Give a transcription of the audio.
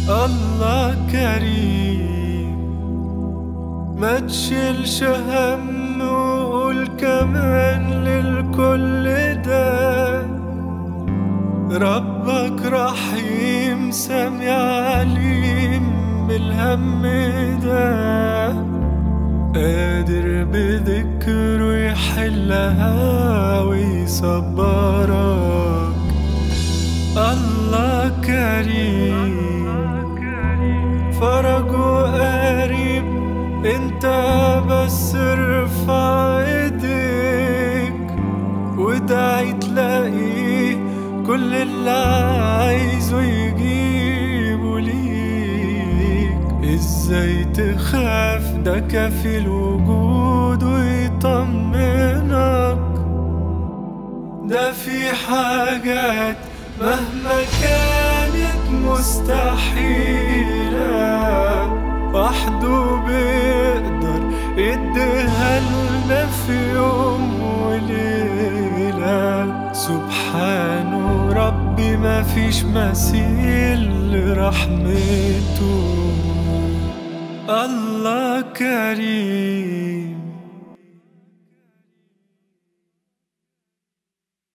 الله كريم ما تشيلش هم وقول كمان للكل ده ربك رحيم سامع عليم بالهم ده قادر بذكره يحلها ويصبرك الله كريم فرجه قريب انت بس ارفع ايديك وادعي تلاقيه كل اللي عايزه يجيبه ليك ازاي تخاف ده كفيل وجوده يطمنك ده في حاجات مهما كانت مستحيلة وحده بيقدر يديها لنا في يوم وليلة سبحانه ربي ما فيش مثيل لرحمته الله كريم